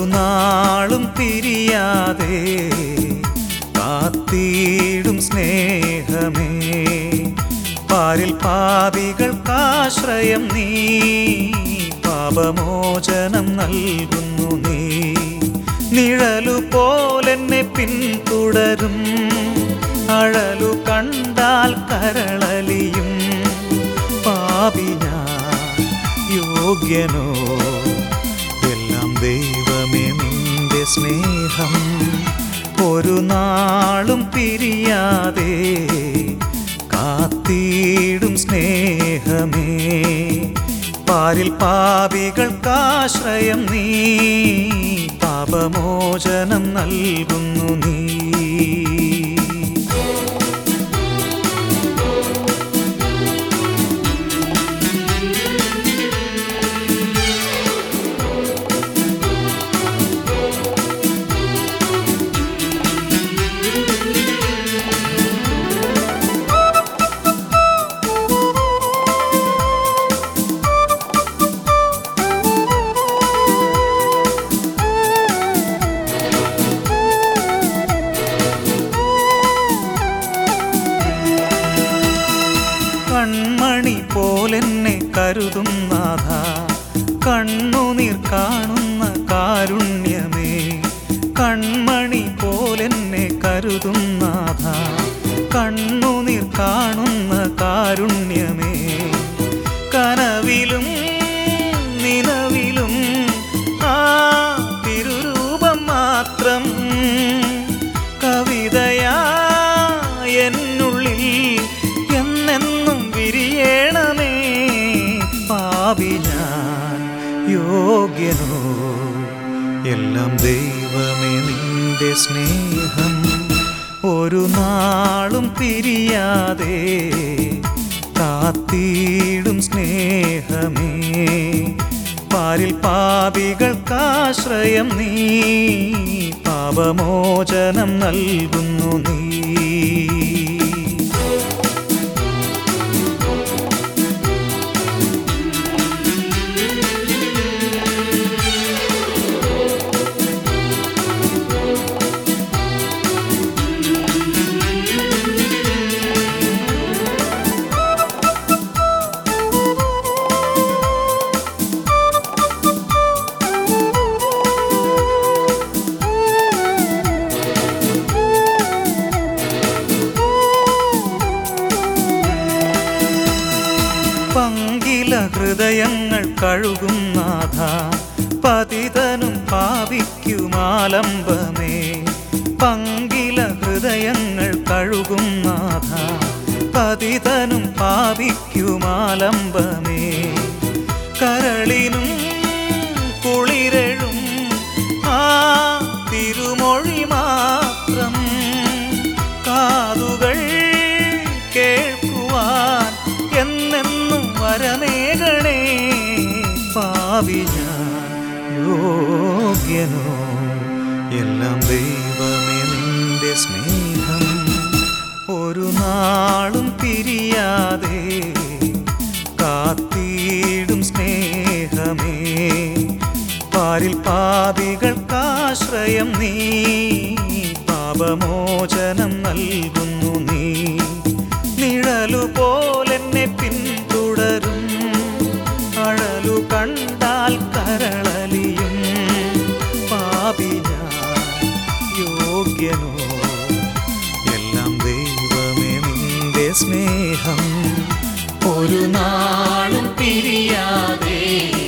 നാളും പിരിയാതെ കാത്തിടും സ്നേഹമേ പാരിൽ പാപികൾക്കാശ്രയം നീ പാപമോചനം നൽകുന്നു നീ നിഴലു പോലെന്നെ പിന്തുടരും അഴലു കണ്ടാൽ കരളലിയും പാപി ഞാൻ യോഗ്യനോ എല്ലാം ദൈവമേ നിന്റെ സ്നേഹം ഒരു നാളും പിരിയാതെ കാത്തിടും സ്നേഹമേ പാരിൽ പാപികൾക്കാശ്രയം നീ പാപമോചനം നൽകുന്നു നീ കൺമണി പോലെന്നെ കരുതും നാഥ കണ്ണുനീർ കാണുന്ന കാരുണ്യമേ കൺമണി പോലെന്നെ കരുതും നാഥ കണ്ണുനീർ കാണുന്ന കാരുണ്യമേ കനവിലും നിലവിലും ആ തിരുരൂപം മാത്രം കവിതയാ എന്നുള്ളിൽ എന്നെന്നും വിരിയണമേ പാപി ഞാൻ യോഗ്യനോ എല്ലാം ദൈവമേ നിന്റെ സ്നേഹം ഒരു നാളും പിരിയാതെ കാത്തിടും സ്നേഹമേ പാരിൽ പാപികൾക്കാശ്രയം നീ പാപമോചനം നൽകുന്നു നീ പങ്കില ഹൃദയങ്ങൾ കഴുകും നാഥ പതിതനും പാപിക്കുമാലംബമേ പങ്കില ഹൃദയങ്ങൾ കഴുകും നാഥ പതിതനും പാപിക്കുമാലംബമേ കരളിനും കുളിരഴും ആ തിരുമൊഴി മാത്രം കാതുകൾ കേൾക്കുവാൻ എന്നെന്നും വരമേകണേ പാവി ഞാൻ യോഗ്യനോ എല്ലാം ദൈവമേ നിന്റെ സ്നേഹം ഒരു നാളും പിരിയാതെ കാത്തിടും സ്നേഹമേ പാരിൽ പാപികൾക്കാശ്രയം നീ പാപമോചനം നൽകുന്നു നീ നിഴലു പോലെന്നെ പിന്തുടരും അഴലു കണ്ടാൽ കരളലിയും പാപി ഞാൻ യോഗ്യനോ എല്ലാം ദൈവമേ നിന്റെ സ്നേഹം ഒരു നാളും പിരിയാതെ